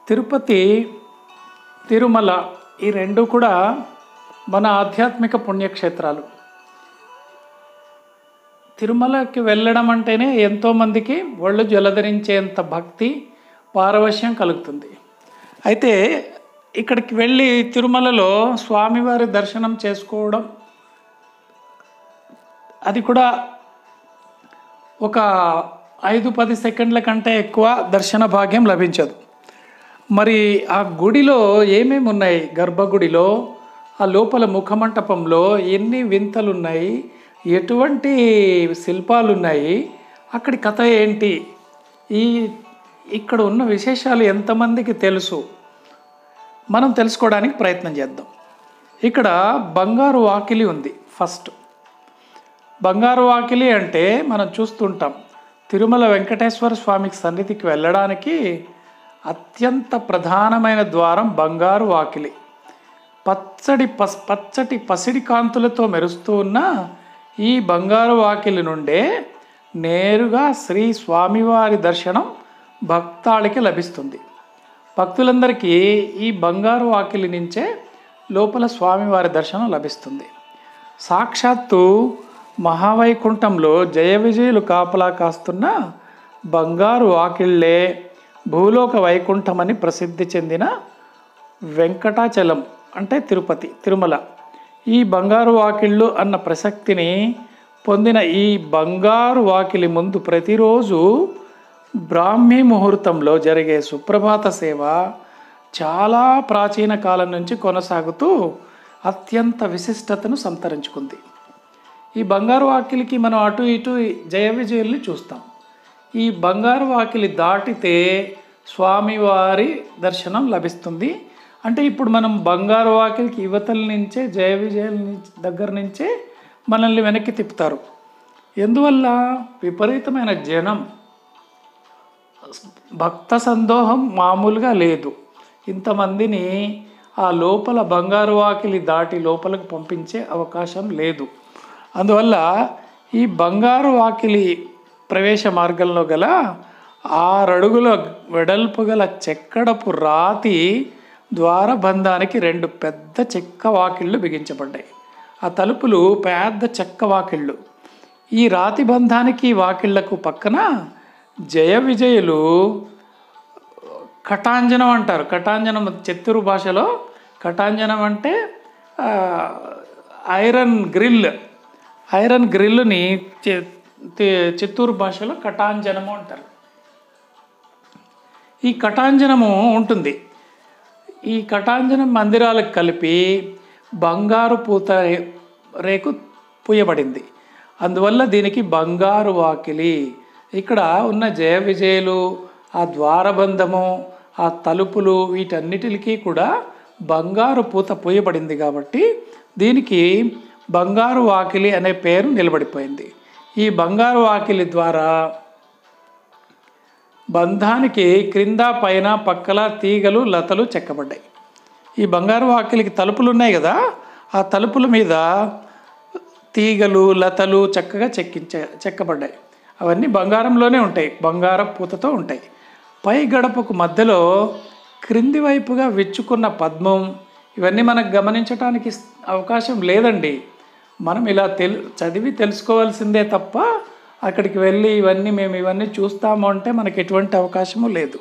తిరుపతి తిరుమల ఈ రెండు కూడా మన ఆధ్యాత్మిక పుణ్యక్షేత్రాలు తిరుమలకి వెళ్ళడం అంటేనే ఎంతోమందికి ఒళ్ళు జలధరించేంత భక్తి పారవశ్యం కలుగుతుంది అయితే ఇక్కడికి వెళ్ళి తిరుమలలో స్వామివారి దర్శనం చేసుకోవడం అది కూడా ఒక ఐదు పది సెకండ్ల కంటే ఎక్కువ దర్శన భాగ్యం లభించదు మరి ఆ గుడిలో ఏమేమి ఉన్నాయి గర్భగుడిలో ఆ లోపల ముఖమంటపంలో ఎన్ని వింతలు ఉన్నాయి ఎటువంటి శిల్పాలు ఉన్నాయి అక్కడి కథ ఏంటి ఈ ఇక్కడ ఉన్న విశేషాలు ఎంతమందికి తెలుసు మనం తెలుసుకోవడానికి ప్రయత్నం చేద్దాం ఇక్కడ బంగారు వాకిలి ఉంది ఫస్ట్ బంగారు వాకిలి అంటే మనం చూస్తుంటాం తిరుమల వెంకటేశ్వర స్వామికి సన్నిధికి వెళ్ళడానికి అత్యంత ప్రధానమైన ద్వారం బంగారు వాకిలి పచ్చడి పస్ పచ్చటి పసిడి కాంతులతో మెరుస్తూ ఉన్న ఈ బంగారు వాకిలి నుండే నేరుగా శ్రీ స్వామివారి దర్శనం భక్తాళికి లభిస్తుంది భక్తులందరికీ ఈ బంగారు వాకిలి నుంచే లోపల స్వామివారి దర్శనం లభిస్తుంది సాక్షాత్తు మహావైకుంఠంలో జయ విజయులు కాపలా కాస్తున్న బంగారు వాకిళ్ళే భూలోక వైకుంఠమని ప్రసిద్ధి చెందిన వెంకటాచలం అంటే తిరుపతి తిరుమల ఈ బంగారు వాకిళ్ళు అన్న ప్రసక్తిని పొందిన ఈ బంగారు వాకిలి ముందు ప్రతిరోజు బ్రాహ్మీ ముహూర్తంలో జరిగే సుప్రభాత సేవ చాలా ప్రాచీన కాలం నుంచి కొనసాగుతూ అత్యంత విశిష్టతను సంతరించుకుంది ఈ బంగారు వాకిలికి మనం అటు ఇటు జయ విజయుల్ని చూస్తాం ఈ బంగారు వాకిలి దాటితే స్వామివారి దర్శనం లభిస్తుంది అంటే ఇప్పుడు మనం బంగారు వాకిలికి యువతల నుంచే జయ విజయుల నుంచి దగ్గర నుంచే మనల్ని వెనక్కి తిప్పుతారు ఎందువల్ల విపరీతమైన జనం భక్త సందోహం మామూలుగా లేదు ఇంతమందిని ఆ లోపల బంగారు వాకిలి దాటి లోపలికి పంపించే అవకాశం లేదు అందువల్ల ఈ బంగారు వాకిలి ప్రవేశ మార్గంలో గల ఆరడుగుల వెడల్పు గల చెక్కడపు రాతి ద్వారబంధానికి రెండు పెద్ద చెక్క వాకిళ్ళు బిగించబడ్డాయి ఆ తలుపులు పెద్ద చెక్క వాకిళ్ళు ఈ రాతి బంధానికి వాకిళ్లకు పక్కన జయ విజయులు కటాంజనం అంటారు కటాంజనం చిత్తూరు భాషలో కటాంజనం అంటే ఆ, ఐరన్ గ్రిల్ ఐరన్ గ్రిల్ని చి- తి- చిత్తూరు భాషలో కటాంజనము అంటారు ఈ కటాంజనము ఉంటుంది ఈ కటాంజనం మందిరాలకు కలిపి బంగారు పూత రే- రేకు పూయబడింది అందువల్ల దీనికి బంగారు వాకిలి ఇక్కడ ఉన్న జయ విజయులు ఆ ద్వారబంధము ఆ తలుపులు వీటన్నిటికీ కూడా బంగారు పూత పూయబడింది కాబట్టి దీనికి బంగారు వాకిలి అనే పేరు నిలబడిపోయింది ఈ బంగారు వాకిలి ద్వారా బంధానికి క్రింద పైన పక్కల తీగలు లతలు చెక్కబడ్డాయి ఈ బంగారు వాకిలికి తలుపులు ఉన్నాయి కదా ఆ తలుపుల మీద తీగలు లతలు చక్కగా చెక్కించ చెక్కబడ్డాయి అవన్నీ బంగారంలోనే ఉంటాయి బంగార పూతతో ఉంటాయి పై గడపకు మధ్యలో క్రింది వైపుగా విచ్చుకున్న పద్మం ఇవన్నీ మనకు గమనించడానికి అవకాశం లేదండి మనం ఇలా తెలు చదివి తెలుసుకోవాల్సిందే తప్ప అక్కడికి వెళ్ళి ఇవన్నీ మేము ఇవన్నీ చూస్తాము అంటే మనకి ఎటువంటి అవకాశము లేదు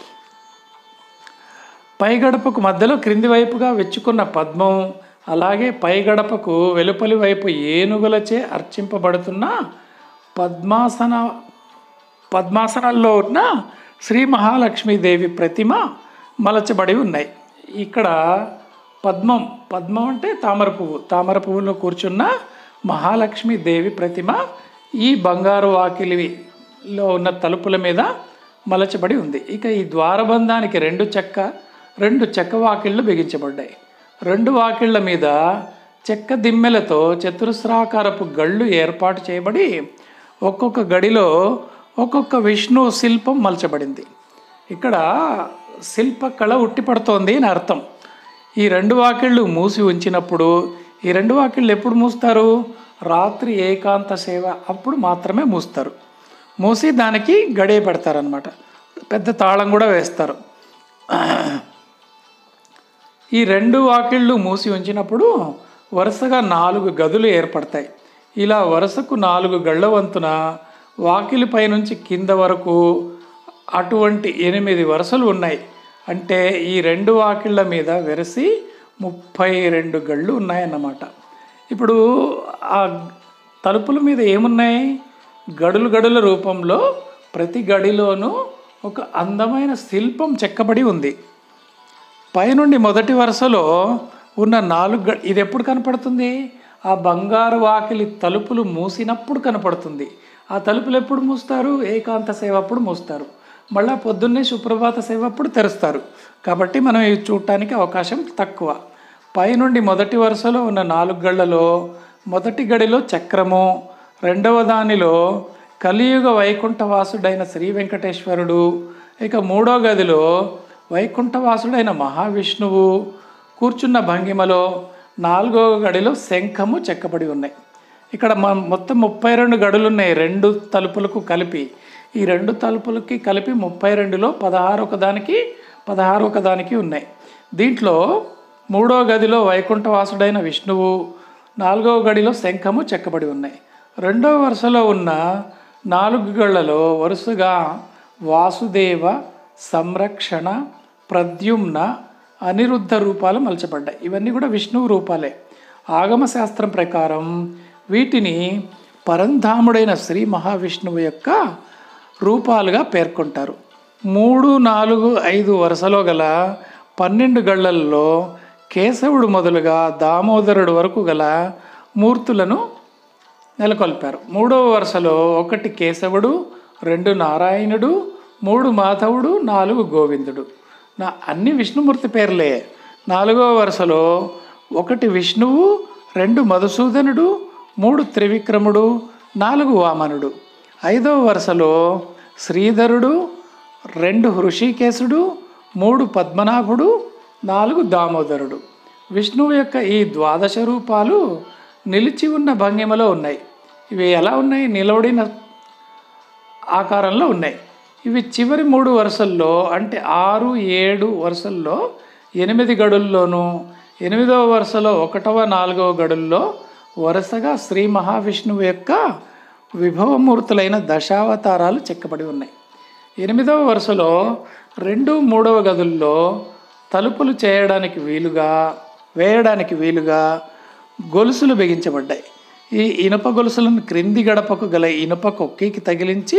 పై గడపకు మధ్యలో క్రింది వైపుగా వెచ్చుకున్న పద్మం అలాగే పై గడపకు వెలుపలి వైపు ఏనుగులచే అర్చింపబడుతున్న పద్మాసన పద్మాసనాల్లో ఉన్న శ్రీ మహాలక్ష్మీదేవి ప్రతిమ మలచబడి ఉన్నాయి ఇక్కడ పద్మం పద్మం అంటే తామర పువ్వు తామర పువ్వులో కూర్చున్న మహాలక్ష్మీదేవి ప్రతిమ ఈ బంగారు వాకిలిలో ఉన్న తలుపుల మీద మలచబడి ఉంది ఇక ఈ ద్వారబంధానికి రెండు చెక్క రెండు చెక్క వాకిళ్ళు బిగించబడ్డాయి రెండు వాకిళ్ళ మీద చెక్క దిమ్మెలతో చతురస్రాకారపు గళ్ళు ఏర్పాటు చేయబడి ఒక్కొక్క గడిలో ఒక్కొక్క విష్ణు శిల్పం మలచబడింది ఇక్కడ శిల్పకళ ఉట్టిపడుతోంది అని అర్థం ఈ రెండు వాకిళ్ళు మూసి ఉంచినప్పుడు ఈ రెండు వాకిళ్ళు ఎప్పుడు మూస్తారు రాత్రి ఏకాంత సేవ అప్పుడు మాత్రమే మూస్తారు మూసి దానికి గడియ పెడతారనమాట పెద్ద తాళం కూడా వేస్తారు ఈ రెండు వాకిళ్ళు మూసి ఉంచినప్పుడు వరుసగా నాలుగు గదులు ఏర్పడతాయి ఇలా వరుసకు నాలుగు గళ్ళ వంతున వాకిలిపై నుంచి కింద వరకు అటువంటి ఎనిమిది వరుసలు ఉన్నాయి అంటే ఈ రెండు వాకిళ్ళ మీద వెరసి ముప్పై రెండు గళ్ళు ఉన్నాయన్నమాట ఇప్పుడు ఆ తలుపుల మీద ఏమున్నాయి గడులు గడుల రూపంలో ప్రతి గడిలోనూ ఒక అందమైన శిల్పం చెక్కబడి ఉంది పైనుండి మొదటి వరుసలో ఉన్న నాలుగు గ- ఇది ఎప్పుడు కనపడుతుంది ఆ బంగారు వాకిలి తలుపులు మూసినప్పుడు కనపడుతుంది ఆ తలుపులు ఎప్పుడు మూస్తారు ఏకాంత సేవ అప్పుడు మూస్తారు మళ్ళా పొద్దున్నే సుప్రభాత సేవ అప్పుడు తెరుస్తారు కాబట్టి మనం ఇవి చూడటానికి అవకాశం తక్కువ పైనుండి మొదటి వరుసలో ఉన్న నాలుగు గళ్ళలో మొదటి గడిలో చక్రము రెండవ దానిలో కలియుగ వైకుంఠవాసుడైన శ్రీ వెంకటేశ్వరుడు ఇక మూడో గదిలో వైకుంఠవాసుడైన మహావిష్ణువు కూర్చున్న భంగిమలో నాలుగో గడిలో శంఖము చెక్కబడి ఉన్నాయి ఇక్కడ మ- మొత్తం ముప్పై రెండు గడులు ఉన్నాయి రెండు తలుపులకు కలిపి ఈ రెండు తలుపులకి కలిపి ముప్పై రెండులో పదహారు ఒక దానికి పదహారు ఒక దానికి ఉన్నాయి దీంట్లో మూడో గదిలో వైకుంఠవాసుడైన విష్ణువు నాలుగవ గడిలో శంఖము చెక్కబడి ఉన్నాయి రెండవ వరుసలో ఉన్న నాలుగు గళ్ళలో వరుసగా వాసుదేవ సంరక్షణ ప్రద్యుమ్న అనిరుద్ధ రూపాలు మలచబడ్డాయి ఇవన్నీ కూడా విష్ణువు రూపాలే ఆగమ శాస్త్రం ప్రకారం వీటిని పరంధాముడైన శ్రీ మహావిష్ణువు యొక్క రూపాలుగా పేర్కొంటారు మూడు నాలుగు ఐదు వరుసలో గల పన్నెండు గళ్ళల్లో కేశవుడు మొదలుగా దామోదరుడు వరకు గల మూర్తులను నెలకొల్పారు మూడవ వరుసలో ఒకటి కేశవుడు రెండు నారాయణుడు మూడు మాధవుడు నాలుగు గోవిందుడు నా అన్ని విష్ణుమూర్తి పేర్లే నాలుగవ వరుసలో ఒకటి విష్ణువు రెండు మధుసూదనుడు మూడు త్రివిక్రముడు నాలుగు వామనుడు ఐదవ వరుసలో శ్రీధరుడు రెండు హృషికేశుడు మూడు పద్మనాభుడు నాలుగు దామోదరుడు విష్ణువు యొక్క ఈ ద్వాదశ రూపాలు నిలిచి ఉన్న భంగిమలో ఉన్నాయి ఇవి ఎలా ఉన్నాయి నిలబడిన ఆకారంలో ఉన్నాయి ఇవి చివరి మూడు వరుసల్లో అంటే ఆరు ఏడు వరుసల్లో ఎనిమిది గడుల్లోనూ ఎనిమిదవ వరుసలో ఒకటవ నాలుగవ గడుల్లో వరుసగా శ్రీ మహావిష్ణువు యొక్క విభవమూర్తులైన దశావతారాలు చెక్కబడి ఉన్నాయి ఎనిమిదవ వరుసలో రెండు మూడవ గదుల్లో తలుపులు చేయడానికి వీలుగా వేయడానికి వీలుగా గొలుసులు బిగించబడ్డాయి ఈ ఇనుప గొలుసులను క్రింది గడపకు గల ఇనుప కొక్కికి తగిలించి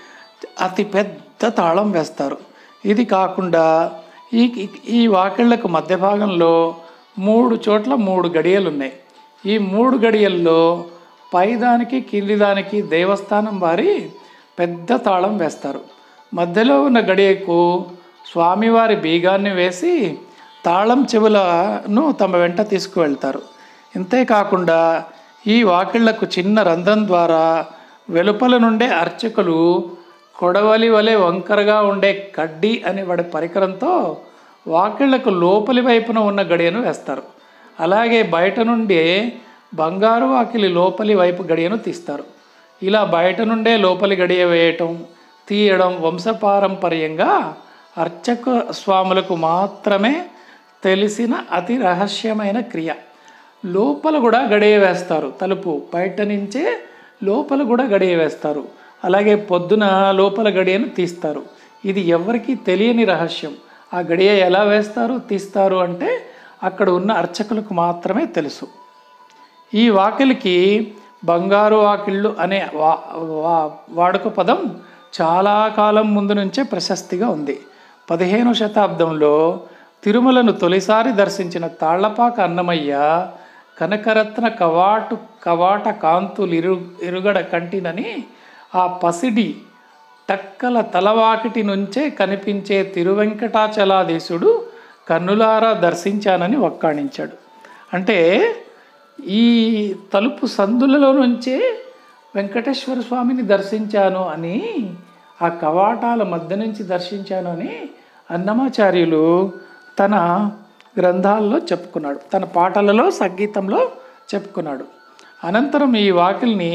అతి పెద్ద తాళం వేస్తారు ఇది కాకుండా ఈ ఈ వాకిళ్లకు మధ్య భాగంలో మూడు చోట్ల మూడు గడియలు ఉన్నాయి ఈ మూడు గడియల్లో పైదానికి కింది దానికి దేవస్థానం వారి పెద్ద తాళం వేస్తారు మధ్యలో ఉన్న గడియకు స్వామివారి బీగాన్ని వేసి తాళం చెవులను తమ వెంట తీసుకువెళ్తారు ఇంతేకాకుండా ఈ వాకిళ్లకు చిన్న రంధ్రం ద్వారా వెలుపల నుండే అర్చకులు కొడవలి వలె వంకరగా ఉండే కడ్డీ అనే వాడి పరికరంతో వాకిళ్లకు లోపలి వైపున ఉన్న గడియను వేస్తారు అలాగే బయట నుండి బంగారు వాకిలి లోపలి వైపు గడియను తీస్తారు ఇలా బయట నుండే లోపలి గడియ వేయటం తీయడం వంశపారంపర్యంగా అర్చక స్వాములకు మాత్రమే తెలిసిన అతి రహస్యమైన క్రియ లోపల కూడా గడియ వేస్తారు తలుపు బయట నుంచే లోపల కూడా గడియ వేస్తారు అలాగే పొద్దున లోపల గడియను తీస్తారు ఇది ఎవరికీ తెలియని రహస్యం ఆ గడియ ఎలా వేస్తారు తీస్తారు అంటే అక్కడ ఉన్న అర్చకులకు మాత్రమే తెలుసు ఈ వాకిలికి బంగారు వాకిళ్ళు అనే వా వా- వాడుక పదం చాలా కాలం ముందు నుంచే ప్రశస్తిగా ఉంది పదిహేను శతాబ్దంలో తిరుమలను తొలిసారి దర్శించిన తాళ్లపాక అన్నమయ్య కనకరత్న కవాటు కవాట కాంతులు ఇరు ఇరుగడ కంటినని ఆ పసిడి టక్కల తలవాకిటి నుంచే కనిపించే తిరువెంకటాచలాధీశుడు కన్నులారా దర్శించానని వక్కాణించాడు అంటే ఈ తలుపు సందులలో నుంచే వెంకటేశ్వర స్వామిని దర్శించాను అని ఆ కవాటాల మధ్య నుంచి దర్శించాను అని అన్నమాచార్యులు తన గ్రంథాల్లో చెప్పుకున్నాడు తన పాటలలో సంగీతంలో చెప్పుకున్నాడు అనంతరం ఈ వాకిల్ని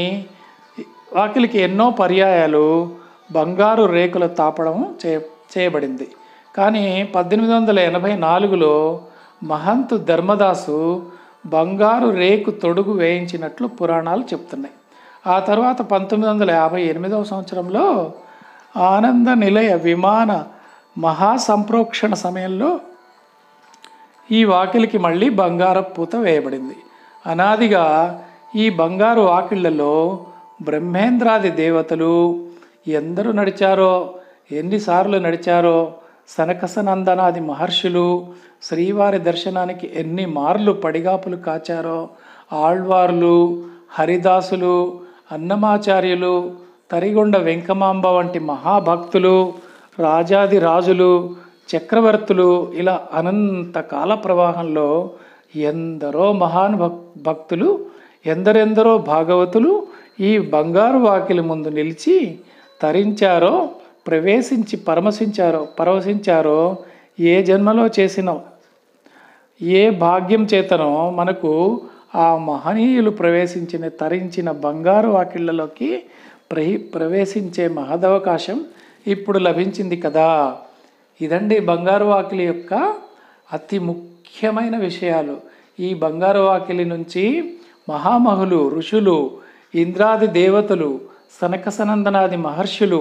వాకిలికి ఎన్నో పర్యాయాలు బంగారు రేకుల తాపడం చే చేయబడింది కానీ పద్దెనిమిది వందల ఎనభై నాలుగులో మహంతు ధర్మదాసు బంగారు రేకు తొడుగు వేయించినట్లు పురాణాలు చెప్తున్నాయి ఆ తర్వాత పంతొమ్మిది వందల యాభై ఎనిమిదవ సంవత్సరంలో ఆనంద నిలయ విమాన మహాసంప్రోక్షణ సమయంలో ఈ వాకిలికి మళ్ళీ బంగారు పూత వేయబడింది అనాదిగా ఈ బంగారు వాకిళ్లలో బ్రహ్మేంద్రాది దేవతలు ఎందరూ నడిచారో ఎన్నిసార్లు నడిచారో సనకసనందనాది మహర్షులు శ్రీవారి దర్శనానికి ఎన్ని మార్లు పడిగాపులు కాచారో ఆళ్వార్లు హరిదాసులు అన్నమాచార్యులు తరిగొండ వెంకమాంబ వంటి మహాభక్తులు రాజాది రాజులు చక్రవర్తులు ఇలా అనంత కాల ప్రవాహంలో ఎందరో మహాన్ భక్ భక్తులు ఎందరెందరో భాగవతులు ఈ బంగారు వాకిలి ముందు నిలిచి తరించారో ప్రవేశించి పరమశించారో పరవశించారో ఏ జన్మలో చేసిన ఏ భాగ్యం చేతనో మనకు ఆ మహనీయులు ప్రవేశించిన తరించిన బంగారు వాకిళ్లలోకి ప్రహి ప్రవేశించే మహదవకాశం ఇప్పుడు లభించింది కదా ఇదండి బంగారు వాకిలి యొక్క అతి ముఖ్యమైన విషయాలు ఈ బంగారు వాకిలి నుంచి మహామహులు ఋషులు ఇంద్రాది దేవతలు సనకసనందనాది మహర్షులు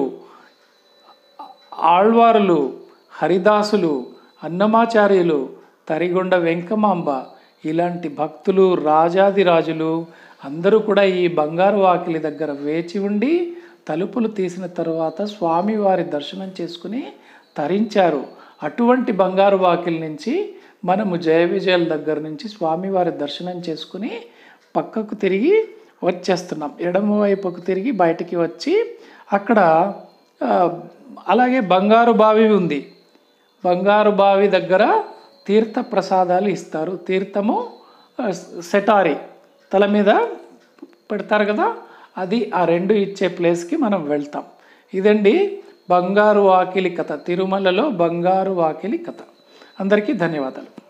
ఆళ్వారులు హరిదాసులు అన్నమాచార్యులు తరిగొండ వెంకమాంబ ఇలాంటి భక్తులు రాజాదిరాజులు అందరూ కూడా ఈ బంగారు వాకిలి దగ్గర వేచి ఉండి తలుపులు తీసిన తరువాత స్వామివారి దర్శనం చేసుకుని తరించారు అటువంటి బంగారు వాకిలి నుంచి మనము జయ విజయాల దగ్గర నుంచి స్వామివారి దర్శనం చేసుకుని పక్కకు తిరిగి వచ్చేస్తున్నాం ఎడమ వైపుకు తిరిగి బయటికి వచ్చి అక్కడ ఆ, అలాగే బంగారు బావి ఉంది బంగారు బావి దగ్గర తీర్థ ప్రసాదాలు ఇస్తారు తీర్థము ఆ, సెటారి తల మీద పెడతారు కదా అది ఆ రెండు ఇచ్చే ప్లేస్కి మనం వెళ్తాం ఇదండి బంగారు వాకిలి కథ తిరుమలలో బంగారు వాకిలి కథ అందరికీ ధన్యవాదాలు